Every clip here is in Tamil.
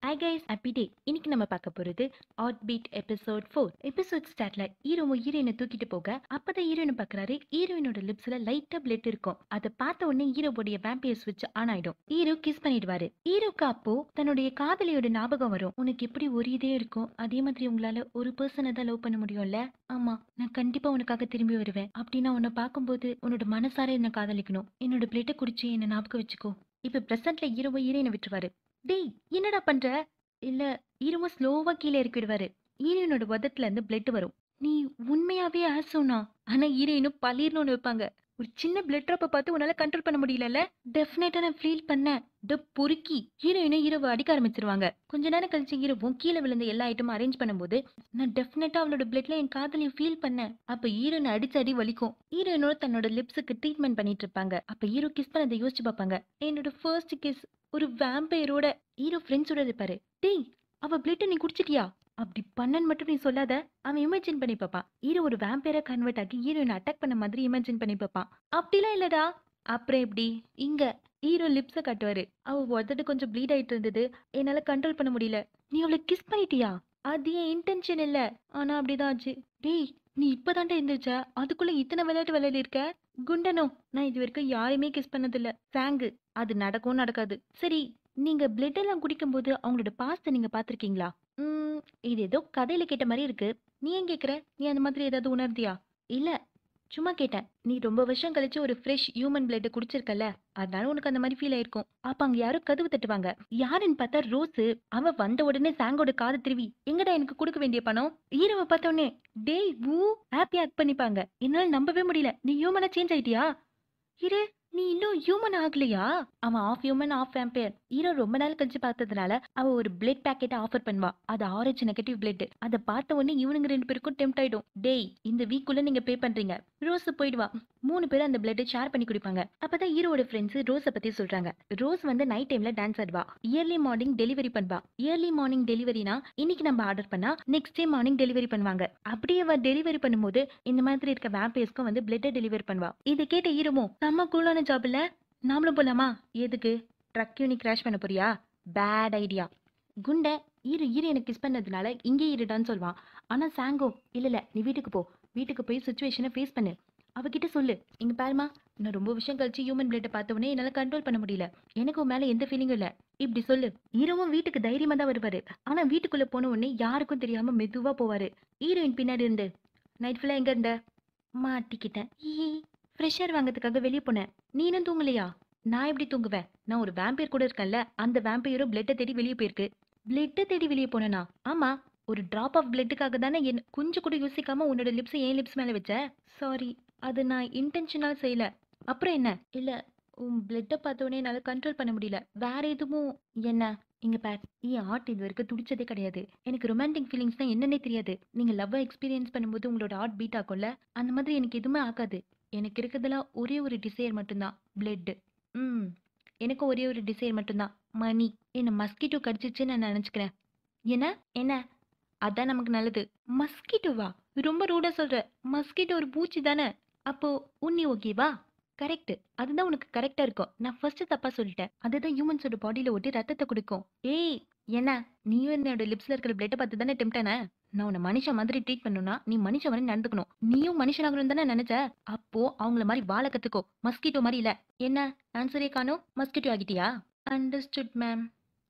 ஹாய் கைஸ் ஹாப்பி டே இன்னைக்கு நம்ம பார்க்க போறது ஆட் பீட் எபிசோட் ஃபோர் எபிசோட் ஸ்டார்ட்ல ஹீரோவும் ஹீரோயினை தூக்கிட்டு போக அப்பதான் ஹீரோயின் பாக்குறாரு ஹீரோயினோட லிப்ஸ்ல லைட்டா பிளட் இருக்கும் அதை பார்த்த உடனே ஹீரோவுடைய வேம்பியர் ஸ்விட்ச் ஆன் ஆயிடும் ஹீரோ கிஸ் பண்ணிடுவாரு ஹீரோக்கு அப்போ தன்னுடைய காதலியோட ஞாபகம் வரும் உனக்கு எப்படி ஒரு இதே இருக்கும் அதே மாதிரி உங்களால ஒரு பர்சனை தான் லவ் பண்ண முடியும்ல ஆமா நான் கண்டிப்பா உனக்காக திரும்பி வருவேன் அப்படின்னா உன்னை பார்க்கும்போது உன்னோட மனசார என்ன காதலிக்கணும் என்னோட பிளேட்டை குடிச்சு என்ன ஞாபகம் வச்சுக்கோ இப்ப பிரசன்ட்ல ஹீரோவை ஹீரோயினை விட்டுருவாரு டேய் என்னடா பண்ற இல்ல ஹீரோவை ஸ்லோவா கீழே இறக்கிடுவாரு ஹீரோயினோட உதட்டுல இருந்து பிளட் வரும் நீ உண்மையாவே ஆசோனா ஆனா ஹீரோயினும் பளிர்னு வைப்பாங்க ஒரு சின்ன பிளட் ட்ராப்பை பார்த்து உன்னால கண்ட்ரோல் பண்ண முடியலல்ல டெஃபினட்டா நான் ஃபீல் பண்ணேன் ட பொறுக்கி ஹீரோயினும் ஹீரோவை அடிக்க ஆரம்பிச்சிருவாங்க கொஞ்ச நேரம் கழிச்சு ஹீரோவும் கீழே விழுந்த எல்லா ஐட்டமும் அரேஞ்ச் பண்ணும்போது நான் டெஃபினட்டா அவளோட பிளட்ல என் காதலையும் ஃபீல் பண்ணேன் அப்ப ஹீரோனை அடிச்சு அடி வலிக்கும் ஹீரோயினோட தன்னோட லிப்ஸுக்கு ட்ரீட்மெண்ட் பண்ணிட்டு இருப்பாங்க அப்ப ஹீரோ கிஸ் பண்ணதை யோசிச்சு பார்ப்பாங்க என்னோட ஃபர்ஸ்ட் கிஸ் ஒரு வேம்பையரோட ஹீரோ ஃப்ரெண்ட்ஸோட இருப்பாரு டேய் அவ பிளட் நீ குடிச்சிட்டியா அப்படி பண்ணன்னு மட்டும் நீ சொல்லாத அவன் இமேஜின் பண்ணி பார்ப்பான் ஹீரோ ஒரு வேம்பையரா கன்வெர்ட் ஆகி ஹீரோயின் அட்டாக் பண்ண மாதிரி இமேஜின் பண்ணி பார்ப்பான் அப்படிலாம் இல்லடா அப்புறம் எப்படி இங்க ஹீரோ லிப்ஸை காட்டுவாரு அவ உதடு கொஞ்சம் ப்ளீட் ஆயிட்டு இருந்தது என்னால கண்ட்ரோல் பண்ண முடியல நீ அவளை கிஸ் பண்ணிட்டியா அது என் இன்டென்ஷன் இல்ல ஆனா அப்படிதான் ஆச்சு டேய் நீ இப்பதான்டா எந்திரிச்ச அதுக்குள்ள இத்தனை விளையாட்டு விளையாடி இருக்க குண்டனோ நான் இது வரைக்கும் யாரையுமே கிஸ் பண்ணதில்ல சாங்கு அது நடக்கும் நடக்காது சரி நீங்க பிளட் எல்லாம் குடிக்கும்போது அவங்களோட பாஸ்த நீங்க பாத்திருக்கீங்களா ம் இது ஏதோ கதையில கேட்ட மாதிரி இருக்கு நீ ஏன் கேக்குற நீ அந்த மாதிரி ஏதாவது உணர்ந்தியா இல்ல சும்மா கேட்டேன் நீ ரொம்ப வருஷம் கழிச்சு ஒரு ஃப்ரெஷ் ஹியூமன் பிளட் குடிச்சிருக்கல அதனால உனக்கு அந்த மாதிரி ஃபீல் ஆயிருக்கும் அப்ப அங்க யாரோ கதவு தட்டுவாங்க யாருன்னு பார்த்தா ரோஸ் அவ வந்த உடனே சாங்கோட காது திருவி எங்கடா எனக்கு கொடுக்க வேண்டிய பணம் ஈரவை பார்த்த உடனே டேய் ஊ ஹாப்பி ஆக்ட் பண்ணிப்பாங்க என்னால நம்பவே முடியல நீ ஹியூமனா சேஞ்ச் ஆயிட்டியா இரு நீ இன்னும் ஹியூமன் ஆகலையா அவன் half human half vampire hero ரொம்ப நாள் கழிச்சு பார்த்ததுனால அவ ஒரு பிளட் பேக்கெட் ஆஃபர் பண்ணுவா அது ஆரஞ்சு நெகட்டிவ் பிளட் அதை பார்த்த உடனே இவனுங்க ரெண்டு பேருக்கும் டெம்ட் ஆயிடும் டேய் இந்த வீக்குள்ள நீங்க பே பண்றீங்க ரோஸ் போயிடுவா மூணு பேரும் அந்த பிளட்டை ஷேர் பண்ணி குடிப்பாங்க அப்பதான் ஹீரோட ஃப்ரெண்ட்ஸ் ரோஸை பத்தி சொல்றாங்க ரோஸ் வந்து நைட் டைம்ல டான்ஸ் ஆடுவா இயர்லி மார்னிங் டெலிவரி பண்ணுவா இயர்லி மார்னிங் டெலிவரினா இன்னைக்கு நம்ம ஆர்டர் பண்ணா நெக்ஸ்ட் டே மார்னிங் டெலிவரி பண்ணுவாங்க அப்படியே அவ டெலிவரி பண்ணும்போது இந்த மாதிரி இருக்க வேம்பேஸ்க்கும் வந்து பிளட்டை டெலிவரி பண்ணுவா இதை கேட்ட ஹீரோமோ செம்ம கூலான ஜாப் இல்ல நாமளும் போலாமா எதுக்கு ட்ரக் யூனி கிராஷ் பண்ண போறியா பேட் ஐடியா குண்டை ஈரு ஈரு எனக்கு கிஸ் பண்ணதுனால இங்கே இருடான்னு சொல்வான் ஆனா சாங்கோ இல்ல இல்ல நீ வீட்டுக்கு போ வீட்டுக்கு போய் சுச்சுவேஷனை ஃபேஸ் பண்ணு அவகிட்ட சொல்லு இங்க பாருமா நான் ரொம்ப விஷயம் கழிச்சு ஹியூமன் பிளட்டை பார்த்த உடனே என்னால கண்ட்ரோல் பண்ண முடியல எனக்கு உன் மேல எந்த ஃபீலிங்கும் இல்ல இப்படி சொல்லு ஹீரோவும் வீட்டுக்கு தைரியமா தான் வருவாரு ஆனா வீட்டுக்குள்ள போன உடனே யாருக்கும் தெரியாம மெதுவா போவாரு ஹீரோயின் பின்னாடி இருந்து நைட் ஃபுல்லா எங்க இருந்த மாட்டிக்கிட்டேன் ஈ ஃப்ரெஷர் வாங்கறதுக்காக வெளியே போனேன் நீனும் தூங்கலையா நான் எப்படி தூங்குவேன் நான் ஒரு வேம்பையர் கூட இருக்கேன்ல அந்த வேம்பையரும் பிளட்டை தேடி வெளியே போயிருக்கு பிளட்டை தேடி வெளியே போனேனா ஆமா ஒரு டிராப் ஆஃப் பிளட்டுக்காக தானே என் கொஞ்சம் கூட யோசிக்காம உன்னோட லிப்ஸ் ஏன் லிப்ஸ் மேல வச்ச சாரி அது நான் இன்டென்ஷனல் செய்யல அப்புறம் என்ன இல்ல உன் பிளட்டை பார்த்தோன்னே என்னால கண்ட்ரோல் பண்ண முடியல வேற எதுவும் என்ன இங்க பார் என் ஆர்ட் இது வரைக்கும் துடிச்சதே கிடையாது எனக்கு ரொமான்டிக் ஃபீலிங்ஸ்னா என்னன்னே தெரியாது நீங்க லவ் எக்ஸ்பீரியன்ஸ் பண்ணும்போது உங்களோட ஆர்ட் பீட் ஆகும்ல அந்த மாதிரி எனக்கு எதுவுமே ஆகாது எனக்கு இருக்கிறதுலாம் ஒரே ஒரு டிசைர் மட்டும்தான் பிளட் ம் எனக்கு ஒரே ஒரு டிசைர் மட்டும்தான் மணி என்ன மஸ்கிட்டோ கடிச்சிச்சு நான் நினச்சிக்கிறேன் என்ன என்ன அதான் நமக்கு நல்லது மஸ்கிட்டோவா ரொம்ப ரூடா சொல்ற மஸ்கிட்டோ ஒரு பூச்சி தானே அப்போ உன்னி ஓகேவா கரெக்ட் அதுதான் உனக்கு கரெக்டா இருக்கும் நான் ஃபர்ஸ்ட் தப்பா சொல்லிட்டேன் அதுதான் ஹியூமன்ஸோட பாடியில ஒட்டி ரத்தத்தை கொடுக்கும் ஏய் என்ன நீயும் என்னோட லிப்ஸ்ல இருக்கிற பிளட்டை பார்த்து தானே டெம்டானே நான் உன்னை மனுஷன் மாதிரி ட்ரீட் பண்ணணும்னா நீ மனுஷன் மாதிரி நடந்துக்கணும் நீயும் மனுஷனாகணும் தானே நினைச்ச அப்போ அவங்கள மாதிரி வாழ கத்துக்கோ மஸ்கிட்டோ மாதிரி இல்ல என்ன ஆன்சரே காணோம் மஸ்கிட்டோ ஆகிட்டியா அண்டர்ஸ்டுட் மேம்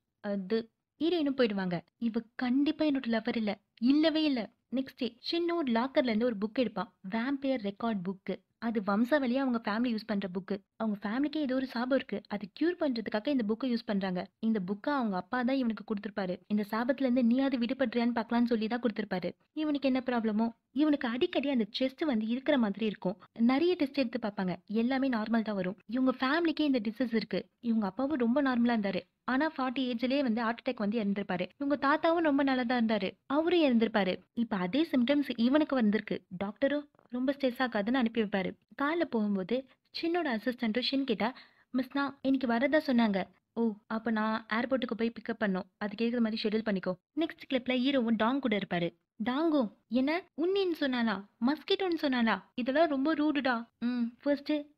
அது ஹீரோயினும் போயிடுவாங்க இவ கண்டிப்பா என்னோட லவர் இல்ல இல்லவே இல்ல நெக்ஸ்ட் டே சின்னோட லாக்கர்ல இருந்து ஒரு புக் எடுப்பான் வேம்பையர் ரெக்கார்ட் புக்கு அது வம்சாவளியா அவங்க ஃபேமிலி யூஸ் பண்ற புக்கு அவங்க ஃபேமிலிக்கே ஏதோ ஒரு சாபம் இருக்கு அது கியூர் பண்றதுக்காக இந்த புக்கை யூஸ் பண்றாங்க இந்த புக்கை அவங்க அப்பா தான் இவனுக்கு கொடுத்திருப்பாரு இந்த சாபத்துல இருந்து நீயாவது விடுபடுறியான்னு பார்க்கலாம்னு சொல்லி தான் கொடுத்திருப்பாரு இவனுக்கு என்ன ப்ராப்ளமோ இவனுக்கு அடிக்கடி அந்த செஸ்ட் வந்து இருக்கிற மாதிரி இருக்கும் நிறைய டெஸ்ட் எடுத்து பார்ப்பாங்க எல்லாமே நார்மல் தான் வரும் இவங்க ஃபேமிலிக்கே இந்த டிசீஸ் இருக்கு இவங்க அப்பாவும் ரொம்ப நார்மலா இருந்தாரு ஆனா ஃபார்ட்டி ஏஜ்லயே வந்து ஹார்ட் அட்டாக் வந்து இறந்திருப்பாரு இவங்க தாத்தாவும் ரொம்ப நல்லா தான் இருந்தாரு அவரும் இறந்திருப்பாரு இப்ப அதே சிம்டம்ஸ் இவனுக்கு வந்திருக்கு டாக்டரும் ரொம்ப ஸ்ட்ரெஸ் ஆகாதுன்னு அனுப்பி வைப்பாரு காலைல போகும்போது சின்னோட அசிஸ்டன்ட்டும் ஷின் கிட்ட மிஸ்னா இன்னைக்கு வரதா சொன்னாங்க ஓ அப்ப நான் ஏர்போர்ட்டுக்கு போய் பிக்கப் பண்ணோம் அதுக்கு ஏற்ற மாதிரி ஷெட்யூல் பண்ணிக்கோ நெக்ஸ்ட் கிளிப்ல ஹீரோவும் டாங் கூட இருப்பாரு டாங்கோ என்ன உன்னின்னு சொன்னானா மஸ்கிட்டோன்னு சொன்னானா இதெல்லாம் ரொம்ப ரூடுடா ம் ஃபர்ஸ்ட்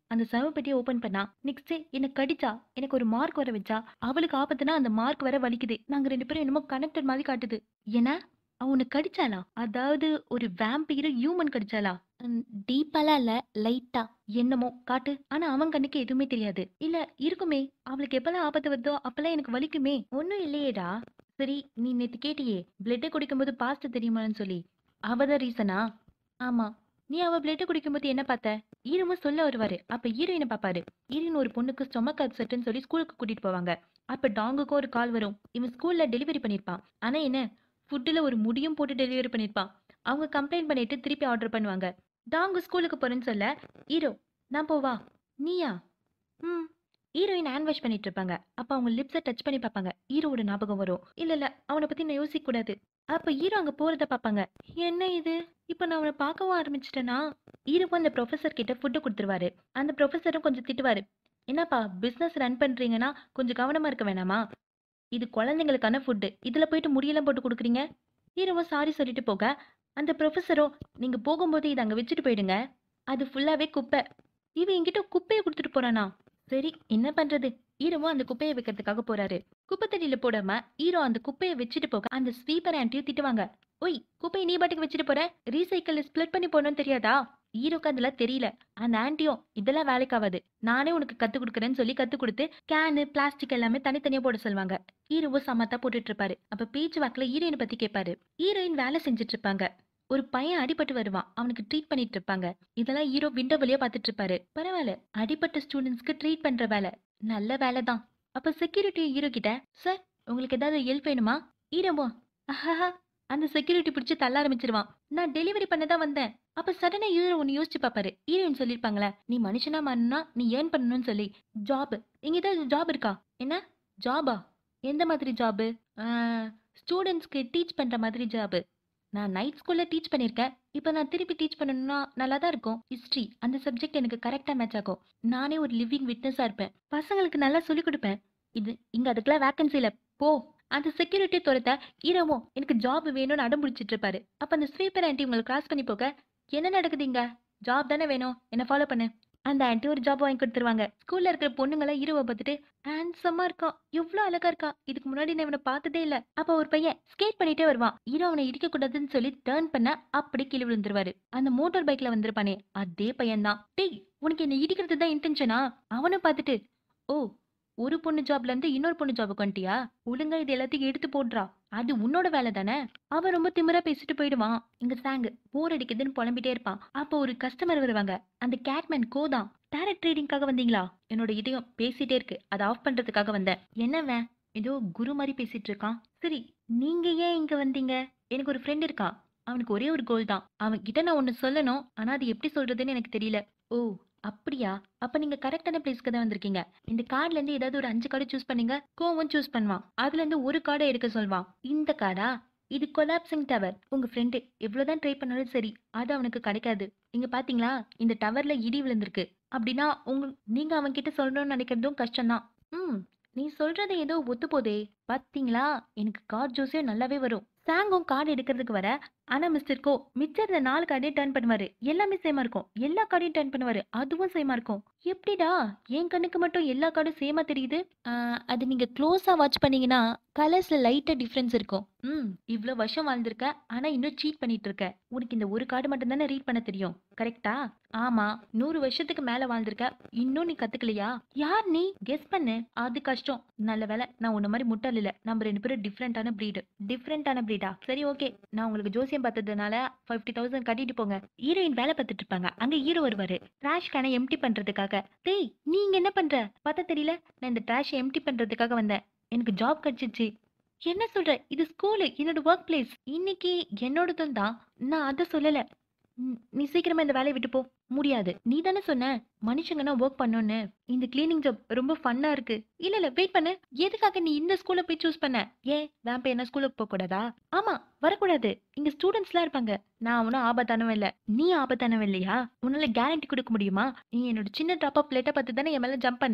அந்த சவப்பெட்டியை ஓபன் பண்ணா நெக்ஸ்ட் என்ன கடிச்சா எனக்கு ஒரு மார்க் வர வச்சா அவளுக்கு ஆபத்துனா அந்த மார்க் வர வலிக்குது நாங்க ரெண்டு பேரும் என்னமோ கனெக்டட் மாதிரி காட்டுது என்ன அவ உன்னை கடிச்சாளா அதாவது ஒரு வேம்பீர ஹியூமன் கடிச்சாளா டீப்பாலாம் இல்ல லைட்டா என்னமோ காட்டு ஆனா அவன் கண்ணுக்கு எதுவுமே தெரியாது இல்ல இருக்குமே அவளுக்கு எப்பெல்லாம் ஆபத்து வருதோ அப்பெல்லாம் எனக்கு வலிக்குமே ஒண்ணும் இல்லையேடா சரி நீ நேத்து கேட்டியே பிளட்டை குடிக்கும்போது பாஸ்ட் தெரியுமான்னு சொல்லி அவதான் ரீசனா ஆமா நீ அவ பிளட்டை குடிக்கும்போது என்ன பார்த்த ஈரமும் சொல்ல வருவாரு அப்ப ஹீரோயினை பாப்பாரு ஹீரோயின் ஒரு பொண்ணுக்கு ஸ்டொமக் அப்செட்னு சொல்லி ஸ்கூலுக்கு கூட்டிட்டு போவாங்க அப்ப டாங்குக்கும் ஒரு கால் வரும் இவன் ஸ்கூல்ல டெலிவரி பண்ணிருப்பான் ஆனா என்ன ஃபுட்டில் ஒரு முடியும் போட்டு டெலிவரி பண்ணிருப்பான் அவங்க கம்ப்ளைண்ட் பண்ணிட்டு திருப்பி ஆர்டர் பண்ணுவாங்க டாங்கு ஸ்கூலுக்கு போறேன்னு சொல்ல ஹீரோ நான் போவா நீயா ம் ஹீரோயின் ஹேண்ட் வாஷ் பண்ணிட்டு இருப்பாங்க அப்ப அவங்க லிப்ஸை டச் பண்ணி பார்ப்பாங்க ஹீரோவோட ஞாபகம் வரும் இல்ல இல்ல அவனை பத்தி நான் யோசிக்க கூடாது அப்ப ஹீரோ அங்க போறத பார்ப்பாங்க என்ன இது இப்ப நான் அவனை பார்க்கவும் ஆரம்பிச்சிட்டேனா ஹீரோவும் அந்த ப்ரொஃபசர் கிட்ட ஃபுட்டு கொடுத்துருவாரு அந்த ப்ரொஃபசரும் கொஞ்சம் திட்டுவாரு என்னப்பா பிசினஸ் ரன் பண்றீங்கன்னா கொஞ்சம் கவனமா இருக்க வேணாமா இது குழந்தைங்களுக்கான ஃபுட்டு இதுல போயிட்டு முடியெல்லாம் போட்டு கொடுக்குறீங்க ஹீரோவும் சாரி சொல்லிட்டு போக அந்த ப்ரொஃபஸரோ நீங்க போகும்போது இதை அங்க வச்சுட்டு போயிடுங்க அது ஃபுல்லாவே குப்பை இவன் என்கிட்ட குப்பையை கொடுத்துட்டு போறானா சரி என்ன பண்றது ஹீரோவும் அந்த குப்பையை வைக்கிறதுக்காக போறாரு குப்பை தண்ணியில போடாம ஹீரோ அந்த குப்பையை வச்சுட்டு போக அந்த ஸ்வீப்பர் ஆன்ட்டியும் திட்டுவாங்க ஒய் குப்பையை நீ பாட்டுக்கு வச்சுட்டு போற ரீசைக்கிள் ஸ்ப்ளிட் பண்ணி போடணும்னு தெரியாதா ஹீரோக்கு அதெல்லாம் தெரியல அந்த ஆன்ட்டியும் இதெல்லாம் வேலைக்காவாது நானே உனக்கு கத்து கொடுக்குறேன்னு சொல்லி கத்து கொடுத்து கேனு பிளாஸ்டிக் எல்லாமே தனித்தனியா போட சொல்லுவாங்க ஹீரோவும் சமத்தா போட்டுட்டு இருப்பாரு அப்ப பேச்சு வாக்குல ஹீரோயின் பத்தி கேட்பாரு ஹீரோயின் வேலை செஞ்சுட்டு இருப்பாங்க ஒரு பையன் அடிபட்டு வருவான் அவனுக்கு ட்ரீட் பண்ணிட்டு இருப்பாங்க இதெல்லாம் ஹீரோ விண்டோ வழியா பார்த்துட்டு இருப்பாரு பரவாயில்ல அடிபட்ட ஸ்டூடெண்ட்ஸ்க்கு ட்ரீட் பண்ற வேலை நல்ல வேலை தான் அப்ப செக்யூரிட்டி ஹீரோ கிட்ட சார் உங்களுக்கு ஏதாவது ஹெல்ப் வேணுமா ஹீரோவோ ஆஹா அந்த செக்யூரிட்டி பிடிச்சி தள்ள ஆரம்பிச்சிருவான் நான் டெலிவரி பண்ண தான் வந்தேன் அப்ப சடனா ஹீரோ ஒன்னு யோசிச்சு பாப்பாரு ஹீரோயின் சொல்லிருப்பாங்களே நீ மனுஷனா மாறினா நீ ஏர்ன் பண்ணணும்னு சொல்லி ஜாப் இங்க ஏதாவது ஜாப் இருக்கா என்ன ஜாபா எந்த மாதிரி ஜாபு ஸ்டூடெண்ட்ஸ்க்கு டீச் பண்ற மாதிரி ஜாபு நான் நைட் ஸ்கூல்ல டீச் பண்ணியிருக்கேன் இப்போ நான் திருப்பி டீச் பண்ணணும்னா நல்லா தான் இருக்கும் ஹிஸ்ட்ரி அந்த சப்ஜெக்ட் எனக்கு கரெக்டாக மேட்ச் ஆகும் நானே ஒரு லிவிங் விட்னஸாக இருப்பேன் பசங்களுக்கு நல்லா சொல்லிக் கொடுப்பேன் இது இங்க அதுக்கெல்லாம் வேக்கன்சி இல்ல போ அந்த செக்யூரிட்டி துரத்த இரவோ எனக்கு ஜாப் வேணும்னு அடம் பிடிச்சிட்டு இருப்பாரு அப்ப அந்த ஸ்வீப்பர் ஆன்ட்டி உங்களை கிராஸ் பண்ணி போக என்ன நடக்குது இங்க ஜாப் தானே வேணும் என்ன ஃபாலோ பண்ணு அந்த ஆன்ட்டி ஒரு ஜாப் வாங்கி கொடுத்துருவாங்க ஸ்கூல்ல இருக்கிற பொண்ணுங்களை ஹீரோவை பார்த்துட்டு ஹேண்ட்ஸமா இருக்கான் எவ்வளவு அழகா இருக்கான் இதுக்கு முன்னாடி நான் இவனை பார்த்ததே இல்ல அப்ப ஒரு பையன் ஸ்கேட் பண்ணிட்டே வருவான் ஹீரோ அவனை இடிக்க கூடாதுன்னு சொல்லி டேர்ன் பண்ண அப்படி கீழே விழுந்துருவாரு அந்த மோட்டார் பைக்ல வந்திருப்பானே அதே பையன்தான் டேய் உனக்கு என்ன இடிக்கிறது தான் இன்டென்ஷனா அவனை பார்த்துட்டு ஓ ஒரு பொண்ணு ஜாப்ல இருந்து இன்னொரு பொண்ணு ஜாபுக்கு வந்துட்டியா ஒழுங்கா இது எல்லாத்தையும் எடுத்து போடுறா அது உன்னோட வேலை தானே அவன் ரொம்ப திமிரா பேசிட்டு போயிடுவான் இங்க சாங் போர் அடிக்குதுன்னு புலம்பிட்டே இருப்பான் அப்போ ஒரு கஸ்டமர் வருவாங்க அந்த கேட்மேன் கோதான் டேரக்ட் ட்ரேடிங்காக வந்தீங்களா என்னோட இதயம் பேசிட்டே இருக்கு அதை ஆஃப் பண்றதுக்காக வந்தேன் என்னவன் ஏதோ குரு மாதிரி பேசிட்டு இருக்கான் சரி நீங்க ஏன் இங்க வந்தீங்க எனக்கு ஒரு ஃப்ரெண்ட் இருக்கான் அவனுக்கு ஒரே ஒரு கோல் தான் அவன் கிட்ட நான் ஒன்னு சொல்லணும் ஆனா அது எப்படி சொல்றதுன்னு எனக்கு தெரியல ஓ அப்படியா அப்ப நீங்க கரெக்டான பிளேஸ்க்கு தான் வந்திருக்கீங்க இந்த கார்டுல இருந்து ஏதாவது ஒரு அஞ்சு கார்டு சூஸ் பண்ணீங்க கோவம் சூஸ் பண்ணுவான் அதுல இருந்து ஒரு கார்டை எடுக்க சொல்வான் இந்த கார்டா இது கொலாப்சிங் டவர் உங்க ஃப்ரெண்டு எவ்வளவுதான் ட்ரை பண்ணாலும் சரி அது அவனுக்கு கிடைக்காது இங்க பாத்தீங்களா இந்த டவர்ல இடி விழுந்திருக்கு அப்படின்னா உங்க நீங்க அவன் கிட்ட சொல்லணும்னு நினைக்கிறதும் கஷ்டம்தான் ம் நீ சொல்றது ஏதோ ஒத்து போதே பாத்தீங்களா எனக்கு கார்டு ஜூஸே நல்லாவே வரும் சாங்கும் கார்டு எடுக்கிறதுக்கு வர ஆனா மிஸ்டர் கோ மிச்சம் இருந்த நாலு கார்டையும் டர்ன் பண்ணுவாரு எல்லாமே சேமா இருக்கும் எல்லா கார்டையும் டர்ன் பண்ணுவாரு அதுவும் சேமா இருக்கும் எப்படிடா என் கண்ணுக்கு மட்டும் எல்லா கார்டும் சேமா தெரியுது ஆஹ், அது நீங்க க்ளோஸா வாட்ச் பண்ணீங்கன்னா கலர்ஸ்ல லைட்டா டிஃபரன்ஸ் இருக்கும் ம் இவ்ளோ வருஷம் வாழ்ந்திருக்க ஆனா இன்னும் சீட் பண்ணிட்டு இருக்க உனக்கு இந்த ஒரு கார்டு மட்டும் தானே ரீட் பண்ண தெரியும் கரெக்டா ஆமா நூறு வருஷத்துக்கு மேல வாழ்ந்திருக்க இன்னும் நீ கத்துக்கலையா யார் நீ கெஸ் பண்ணு அது கஷ்டம் நல்ல வேலை நான் உன்ன மாதிரி முட்டாள் இல்ல நம்ம ரெண்டு பேரும் டிஃப்ரெண்டான பிரீடு டிஃப்ரெண்டான பிரீடா சரி ஓகே நான் உங்களுக்கு ஜோசியம் பார்த்ததுனால ஃபிஃப்டி தௌசண்ட் கட்டிட்டு போங்க ஹீரோயின் வேலை பார்த்துட்டு இருப்பாங்க அங்க ஹீரோ வருவாரு ட்ராஷ் கேனை எம்டி பண்றதுக்காக டேய் நீங்க என்ன பண்ற பார்த்தா தெரியல நான் இந்த ட்ராஷ் எம்டி பண்றதுக்காக வந்தேன் எனக்கு ஜாப் கிடைச்சிச்சு என்ன சொல்ற இது ஸ்கூலு என்னோட ஒர்க் பிளேஸ் இன்னைக்கு என்னோடதும் தான் நான் அதை சொல்லல ம், நீ சீக்கிரமா இந்த வேலையை விட்டு போ முடியாது நீ தானே சொன்ன மனுஷங்கன்னா ஒர்க் பண்ணணும்னு இந்த கிளீனிங் ஜாப் ரொம்ப ஃபன்னா இருக்கு இல்ல இல்ல வெயிட் பண்ணு எதுக்காக நீ இந்த ஸ்கூல்ல போய் சூஸ் பண்ண ஏன் வேம்ப என்ன ஸ்கூலுக்கு போக கூடாதா ஆமா வரக்கூடாது இங்க ஸ்டூடெண்ட்ஸ்லாம் இருப்பாங்க நான் ஒன்றும் ஆபத்தானவன் இல்ல நீ ஆபத்தானவன் இல்லையா உன்னால கேரண்டி கொடுக்க முடியுமா நீ என்னோட சின்ன ட்ராப் ஆஃப் பிளேட்டை பார்த்து தானே என் மேல ஜம்ப் பண்ண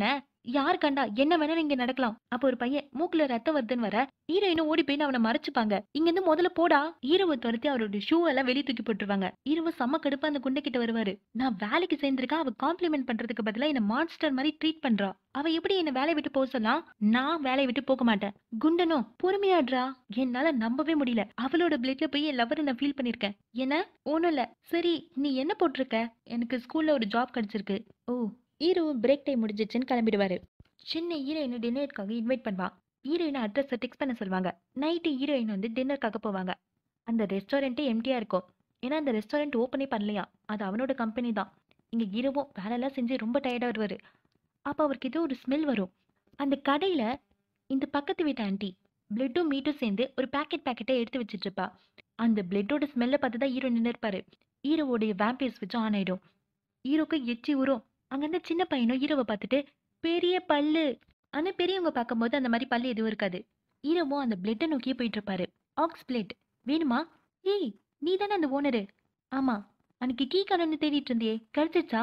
யார் கண்டா என்ன வேணாலும் இங்க நடக்கலாம் அப்ப ஒரு பையன் மூக்குல ரத்தம் வருதுன்னு வர ஹீரோயினும் ஓடி போய் அவனை மறைச்சுப்பாங்க இங்க இருந்து முதல்ல போடா ஹீரோவை துரத்தி அவரோட ஷூ எல்லாம் வெளியே தூக்கி போட்டுருவாங்க ஹீரோவை செம்ம கடுப்பா அந்த குண்டை கிட்ட வருவாரு நான் வேலைக்கு சேர்ந்திருக்கேன் அவ காம்ப்ளிமெண்ட் பண்றதுக்கு பதிலா என்ன மான்ஸ்டர் மாதிரி ட்ரீட் பண்றா அவ எப்படி என்ன வேலையை விட்டு போக சொல்லலாம் நான் வேலையை விட்டு போக மாட்டேன் குண்டனும் பொறுமையாடுறா என்னால நம்பவே முடியல அவளோட பிளட்ல போய் என் லவரை நான் ஃபீல் பண்ணிருக்கேன் என்ன ஒண்ணும் இல்ல சரி நீ என்ன போட்டிருக்க எனக்கு ஸ்கூல்ல ஒரு ஜாப் கிடைச்சிருக்கு ஓ ஹீரோ பிரேக் டைம் முடிஞ்சிச்சுன்னு கிளம்பிடுவாரு சின்ன ஹீரோயின் டின்னருக்காக இன்வைட் பண்ணுவா ஹீரோயின் அட்ரஸை டெக்ஸ்ட் பண்ண சொல்லுவாங்க நைட்டு ஹீரோயின் வந்து டின்னருக்காக போவாங்க அந்த ரெஸ்டாரண்ட்டே எம்டியா இருக்கும் ஏன்னா அந்த ரெஸ்டாரண்ட் ஓப்பனே பண்ணலையா அது அவனோட கம்பெனி தான் இங்க ஹீரோவும் வேலையெல்லாம் செஞ்சு ரொம்ப டயர்டா வருவாரு அப்போ அவருக்கு ஏதோ ஒரு ஸ்மெல் வரும் அந்த கடையில இந்த பக்கத்து வீட்டு ஆண்டி பிளட்டும் மீட்டும் சேர்ந்து ஒரு பேக்கெட் பேக்கெட்டை எடுத்து வச்சிட்டு இருப்பா அந்த பிளட்டோட ஸ்மெல்லை பார்த்து தான் ஹீரோ நின்று இருப்பாரு ஹீரோவோடைய வேம்பேஸ் வச்சு ஆன் ஆயிடும் ஹீரோக்கு எச்சி உரும் அங்க இருந்த சின்ன பையனும் ஹீரோவை பார்த்துட்டு பெரிய பல்லு ஆனா பெரியவங்க பார்க்கும்போது அந்த மாதிரி பல்லு எதுவும் இருக்காது ஹீரோவும் அந்த பிளட்டை நோக்கியே போயிட்டு இருப்பாரு ஆக்ஸ் பிளேட் வேணுமா ஏய் நீ தானே அந்த ஓனரு ஆமா அன்னைக்கு டீ கடைன்னு தேடிட்டு இருந்தியே கிடைச்சிச்சா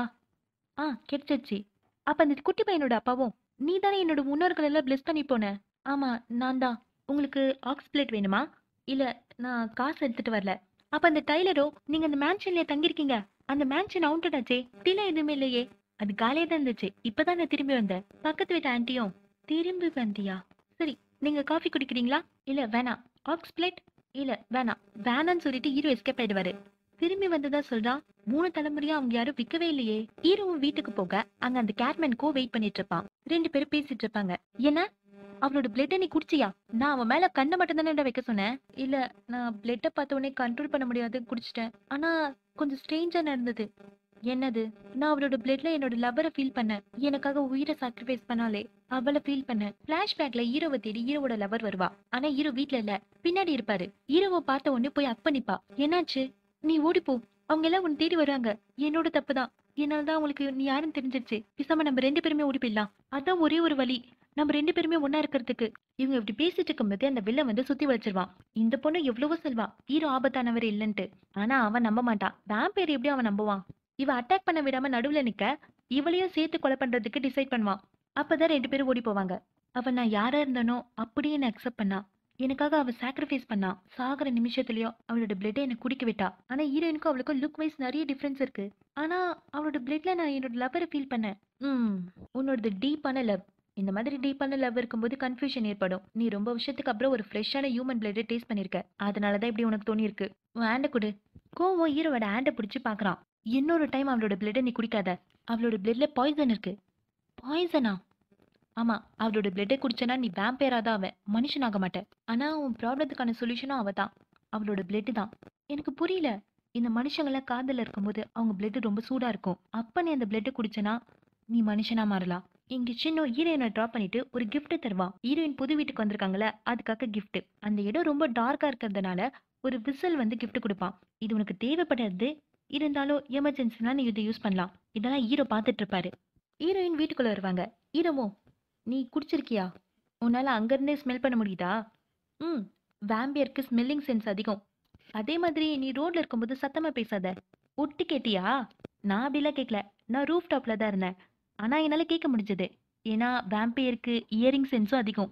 ஆ கிடைச்சிருச்சு அப்ப அந்த குட்டி பையனோட அப்பாவும் நீ தானே என்னோட முன்னோர்கள் எல்லாம் பிளஸ் பண்ணி போன ஆமா நான் தான் உங்களுக்கு ஆக்ஸ் பிளேட் வேணுமா இல்ல நான் காசு எடுத்துட்டு வரல அப்ப அந்த டைலரோ நீங்க அந்த மேன்ஷன்ல தங்கியிருக்கீங்க அந்த மேன்ஷன் அவுண்டட் ஆச்சே டீலாம் எதுவுமே இல்லையே அது காலியா தான் இருந்துச்சு இப்பதான் நான் திரும்பி வந்தேன் பக்கத்து வீட்டு ஆன்ட்டியும் திரும்பி வந்தியா சரி நீங்க காஃபி குடிக்கிறீங்களா இல்ல வேணாம் ஆக்ஸ் பிளேட் இல்ல வேணாம் வேணாம்னு சொல்லிட்டு ஹீரோ எஸ்கேப் ஆயிடுவாரு திரும்பி வந்ததா சொல்றா மூணு தலைமுறையா அவங்க யாரும் விற்கவே இல்லையே ஹீரோவும் வீட்டுக்கு போக அங்க அந்த கேட்மேனுக்கோ வெயிட் பண்ணிட்டு இருப்பான் ரெண்டு பேரும் பேசிட்டு இருப்பாங்க என்ன அவளோட பிளட்டை நீ குடிச்சியா நான் அவன் மேல கண்ணை மட்டும் தானே வைக்க சொன்னேன் இல்ல நான் பிளட்டை பார்த்த உடனே கண்ட்ரோல் பண்ண முடியாது குடிச்சிட்டேன் ஆனா கொஞ்சம் ஸ்ட்ரேஞ்சா நடந்தது என்னது நான் அவளோட பிளட்ல என்னோட லவரை ஃபீல் பண்ணேன் எனக்காக உயிரை சாக்ரிஃபைஸ் பண்ணாலே அவளை ஃபீல் பண்ணேன் பிளாஷ்பேக்ல ஹீரோவை தேடி ஹீரோவோட லவர் வருவா ஆனா ஹீரோ வீட்ல இல்ல பின்னாடி இருப்பாரு ஹீரோவை பார்த்த உடனே போய் அப்பனிப்பா என்னாச்சு நீ ஓடிப்போ அவங்க எல்லாம் உன்னை தேடி வராங்க என்னோட தப்பு தான் என்னாலதான் அவங்களுக்கு நீ யாருன்னு தெரிஞ்சிருச்சு பிசாம நம்ம ரெண்டு பேருமே ஓடி போயிடலாம் அதான் ஒரே ஒரு வழி நம்ம ரெண்டு பேருமே ஒண்ணா இருக்கிறதுக்கு இவங்க இப்படி பேசிட்டு இருக்கும்போது அந்த வில்ல வந்து சுத்தி வச்சிருவான் இந்த பொண்ணு எவ்வளவோ சொல்வா ஹீரோ ஆபத்தானவர் இல்லைன்ட்டு ஆனா அவன் நம்ப மாட்டான் வேம்பேர் எப்படி அவன் நம்புவான் இவ அட்டாக் பண்ண விடாம நடுவுல நிக்க இவளையும் சேர்த்து கொலை பண்றதுக்கு டிசைட் பண்ணுவான் அப்பதான் ரெண்டு பேரும் ஓடி போவாங்க அவன் நான் யாரா இருந்தனோ அப்படியே என்ன அக்செப்ட் பண்ணா எனக்காக அவ சாக்ரிஃபைஸ் பண்ணா சாகுற நிமிஷத்துலயும் அவளோட பிளட்டை எனக்கு குடிக்க விட்டா ஆனா ஹீரோயினுக்கும் அவளுக்கும் லுக் வைஸ் நிறைய டிஃபரன்ஸ் இருக்கு ஆனா அவளோட பிளட்ல நான் என்னோட லவரை ஃபீல் பண்ணேன் ம் உன்னோடது டீப்பான லவ் இந்த மாதிரி டீப்பான லவ் இருக்கும்போது கன்ஃபியூஷன் ஏற்படும் நீ ரொம்ப வருஷத்துக்கு அப்புறம் ஒரு ஃப்ரெஷ்ஷான ஹியூமன் பிளட்டை டேஸ்ட் பண்ணிருக்க அதனால தான் இப்படி உனக்கு தோணியிருக்கு உன் ஹேண்டை கொடு கோவம் ஹீரோவோட ஹேண்டை பிடிச்சி பார்க்கறான் இன்னொரு டைம் அவளோட பிளட்டை நீ குடிக்காத அவளோட பிளட்ல பாய்சன் இருக்கு பாய்சனா ஆமா அவளோட பிளட்டை குடிச்சனா நீ வேம்பேரா தான் அவன் மனுஷனாக மாட்டேன் ஆனா உன் ப்ராப்ளத்துக்கான சொல்யூஷனும் அவ தான் அவளோட பிளட் தான் எனக்கு புரியல இந்த மனுஷங்களாம் காதல இருக்கும்போது அவங்க பிளட் ரொம்ப சூடா இருக்கும் அப்ப நீ அந்த பிளட்டை குடிச்சனா நீ மனுஷனா மாறலாம் இங்க சின்ன ஹீரோயினை ட்ராப் பண்ணிட்டு ஒரு gift தருவான் ஹீரோயின் புது வீட்டுக்கு வந்திருக்காங்கல்ல அதுக்காக gift அந்த இடம் ரொம்ப டார்க்கா இருக்கிறதுனால ஒரு விசில் வந்து gift கொடுப்பான் இது உனக்கு தேவைப்படாது இருந்தாலும் எமர்ஜென்சினா நீ இதை யூஸ் பண்ணலாம் இதெல்லாம் ஹீரோ பார்த்துட்டு இருப்பாரு ஹீரோயின் வீட்டுக்குள்ள வருவாங்க ஹீரோமோ நீ குடிச்சிருக்கியா உன்னால அங்கிருந்தே ஸ்மெல் பண்ண முடியுதா ம் வேம்பியருக்கு ஸ்மெல்லிங் சென்ஸ் அதிகம் அதே மாதிரி நீ ரோட்ல இருக்கும்போது சத்தமா பேசாத ஒட்டு கேட்டியா நான் அப்படிலாம் கேட்கல நான் ரூஃப் டாப்ல தான் இருந்தேன் ஆனா என்னால கேட்க முடிஞ்சது ஏன்னா வேம்பியருக்கு இயரிங் சென்ஸும் அதிகம்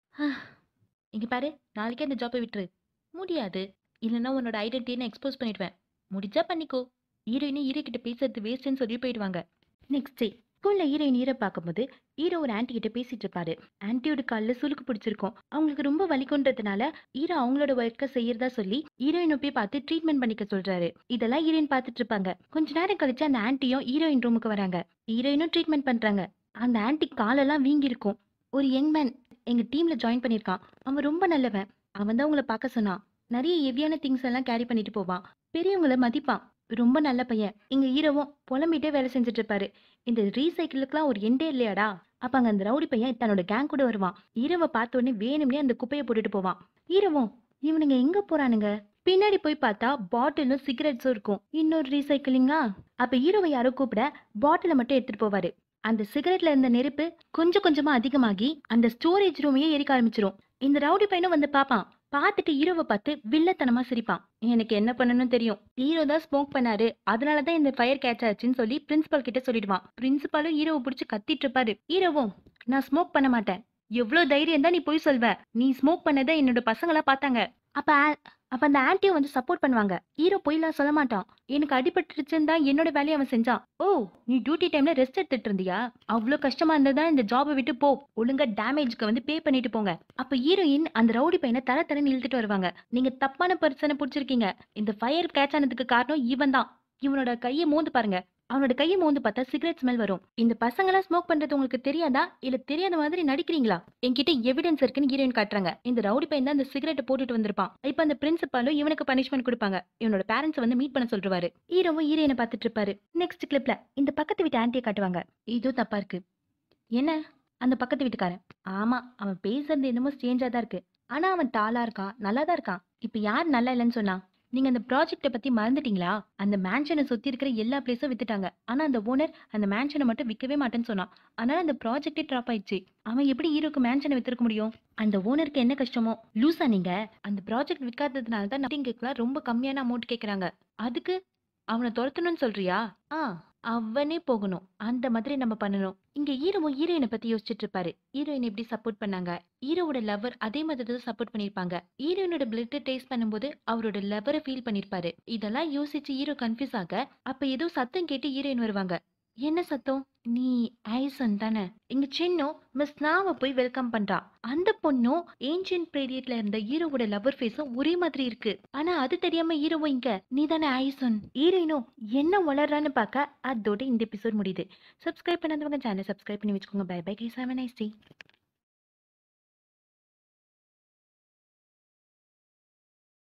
இங்க பாரு நாளைக்கே அந்த ஜாப்பை விட்டுரு முடியாது இல்லைன்னா உன்னோட ஐடென்டிட்டியை நான் எக்ஸ்போஸ் பண்ணிடுவேன் முடிஞ்சா பண்ணிக்கோ ஹீரோயினே ஹீரோ கிட்ட பேசுறது வேஸ்ட்னு சொல்லி போயிடுவாங்க நெக்ஸ்ட் டே ஸ்கூல்ல ஹீரோயின் ஹீரோ பார்க்கும்போது ஹீரோ ஒரு ஆன்ட்டி கிட்ட பேசிட்டு இருப்பாரு ஆன்ட்டியோட காலில் சுளுக்கு பிடிச்சிருக்கும் அவங்களுக்கு ரொம்ப வலிக்குன்றதுனால ஹீரோ அவங்களோட ஒர்க்கை செய்யறதா சொல்லி ஹீரோயினை போய் பார்த்து ட்ரீட்மெண்ட் பண்ணிக்க சொல்றாரு இதெல்லாம் ஹீரோயின் பார்த்துட்டு இருப்பாங்க கொஞ்ச நேரம் கழிச்சு அந்த ஆன்ட்டியும் ஹீரோயின் ரூமுக்கு வராங்க ஹீரோயினும் ட்ரீட்மெண்ட் பண்றாங்க அந்த ஆன்ட்டி காலெல்லாம் வீங்கி இருக்கும் ஒரு யங் மேன் எங்க டீம்ல ஜாயின் பண்ணிருக்கான் அவன் ரொம்ப நல்லவன் அவன் தான் உங்களை பார்க்க சொன்னான் நிறைய ஹெவியான திங்ஸ் எல்லாம் கேரி பண்ணிட்டு போவான் பெரியவங்கள மதிப்பான் ரொம்ப நல்ல பையன் எங்க ஹீரோவும் புலம்பிட்டே வேலை செஞ்சுட்டு இருப்பாரு இந்த ரீசைக்கிளுக்குலாம் ஒரு எண்டே இல்லையாடா அப்ப அங்க அந்த ரவுடி பையன் தன்னோட கேங் கூட வருவான் ஹீரோவை பார்த்த உடனே வேணும்னே அந்த குப்பையை போட்டுட்டு போவான் ஹீரோவும் இவனுங்க எங்க போறானுங்க பின்னாடி போய் பார்த்தா பாட்டிலும் சிகரெட்ஸும் இருக்கும் இன்னொரு ரீசைக்கிளிங்கா அப்ப ஹீரோவை யாரோ கூப்பிட பாட்டிலை மட்டும் எடுத்துட்டு போவாரு அந்த சிகரெட்ல இருந்த நெருப்பு கொஞ்சம் கொஞ்சமா அதிகமாகி அந்த ஸ்டோரேஜ் ரூமையே எரிக்க ஆரம்பிச்சிரும் இந்த ரவுடி பையனும் வந்து பாப்பான் பார்த்துட்டு ஹீரோவை பார்த்து வில்லத்தனமா சிரிப்பான் எனக்கு என்ன பண்ணணும்னு தெரியும் ஹீரோ தான் ஸ்மோக் பண்ணாரு அதனால தான் இந்த ஃபயர் கேட்ச் ஆச்சுன்னு சொல்லி பிரின்சிபால் கிட்ட சொல்லிடுவான் பிரின்சிபாலும் ஹீரோவை பிடிச்சி கத்திட்டு இருப்பாரு ஹீரோவும் நான் ஸ்மோக் பண்ண மாட்டேன் எவ்வளவு தைரியம் தான் நீ போய் சொல்வ நீ ஸ்மோக் பண்ணதை என்னோட பசங்களா பார்த்தாங்க அப்ப ஆ- அப்ப அந்த ஆன்ட்டியும் வந்து சப்போர்ட் பண்ணுவாங்க ஹீரோ பொய்லாம் சொல்ல மாட்டான் எனக்கு அடிபட்டுருச்சுன்னு தான் என்னோட வேலையை அவன் செஞ்சான் ஓ நீ டியூட்டி டைம்ல ரெஸ்ட் எடுத்துட்டு இருந்தியா அவ்வளோ கஷ்டமா இருந்ததா இந்த ஜாபை விட்டு போ ஒழுங்கா டேமேஜ்க்கு வந்து பே பண்ணிட்டு போங்க அப்ப ஹீரோயின் அந்த ரவுடி பையனை தர தரன்னு இழுத்துட்டு வருவாங்க நீங்க தப்பான பர்சனை பிடிச்சிருக்கீங்க இந்த ஃபயர் கேட்ச் ஆனதுக்கு காரணம் இவன் தான் இவனோட கையை மோந்து பாருங்க அவனோட கையை மோந்து பார்த்தா சிகரெட் ஸ்மெல் வரும் இந்த பசங்களாம் ஸ்மோக் பண்றது உங்களுக்கு தெரியாதா இல்ல தெரியாத மாதிரி நடிக்கிறீங்களா என்கிட்ட எவிடன்ஸ் இருக்குன்னு ஹீரோயின் காட்டுறாங்க இந்த ரவுடி பையன் தான் இந்த சிகரெட்டை போட்டுட்டு வந்திருப்பான் இப்ப அந்த பிரின்சிபாலும் இவனுக்கு பனிஷ்மெண்ட் கொடுப்பாங்க இவனோட பேரண்ட்ஸ் வந்து மீட் பண்ண சொல்றாரு ஹீரோவும் ஹீரோயினை பார்த்துட்டு இருப்பாரு நெக்ஸ்ட் கிளிப்ல இந்த பக்கத்து வீட்டு ஆன்ட்டியை காட்டுவாங்க இதோ தப்பா இருக்கு என்ன அந்த பக்கத்து வீட்டுக்காரன் ஆமா அவன் பேசுறது என்னமோ ஸ்டேஞ்சா தான் இருக்கு ஆனா அவன் டாலா இருக்கான் நல்லா தான் இருக்கான் இப்ப யார் நல்லா இல்லைன்னு சொன்னா நீங்க அந்த ப்ராஜெக்ட்டை பத்தி மறந்துட்டீங்களா அந்த மேன்ஷனை சுத்தி இருக்கிற எல்லா பிளேஸும் வித்துட்டாங்க ஆனா அந்த ஓனர் அந்த மேன்ஷனை மட்டும் விற்கவே மாட்டேன்னு சொன்னான் அதனால அந்த ப்ராஜெக்டே ட்ராப் ஆயிடுச்சு அவன் எப்படி ஹீரோக்கு மேன்ஷனை வித்திருக்க முடியும் அந்த ஓனருக்கு என்ன கஷ்டமோ லூசா நீங்க அந்த ப்ராஜெக்ட் விற்காததுனால தான் நத்திங்குக்குலாம் ரொம்ப கம்மியான அமௌண்ட் கேக்குறாங்க அதுக்கு அவனை துரத்தணும்னு சொல்றியா ஆ அவனே போகணும் அந்த மாதிரி நம்ம பண்ணணும் இங்க ஹீரோவும் ஹீரோயினை பத்தி யோசிச்சுட்டு இருப்பாரு ஹீரோயின் எப்படி சப்போர்ட் பண்ணாங்க ஹீரோவோட லவர் அதே மாதிரி தான் சப்போர்ட் பண்ணிருப்பாங்க ஹீரோயினோட பிளட் டேஸ்ட் பண்ணும்போது அவரோட லவரை ஃபீல் பண்ணிருப்பாரு இதெல்லாம் யோசிச்சு ஹீரோ கன்ஃபியூஸ் ஆக அப்ப ஏதோ சத்தம் கேட்டு ஹீரோயின் வருவாங்க என்ன சத்தம் நீ ஐசன் தானே இங்க சின்னும் மிஸ் நாவ போய் வெல்கம் பண்றா அந்த பொண்ணும் ஏன்ஷியன் பீரியட்ல இருந்த ஹீரோவோட லவர் ஃபேஸும் ஒரே மாதிரி இருக்கு ஆனா அது தெரியாம ஹீரோவும் இங்க நீ தானே ஐசன் ஹீரோயினும் என்ன வளர்றான்னு பார்க்க அதோட இந்த எபிசோட் முடியுது சப்ஸ்கிரைப் பண்ணாதவங்க சேனல் சப்ஸ்கிரைப் பண்ணி வச்சுக்கோங்க bye bye guys have nice day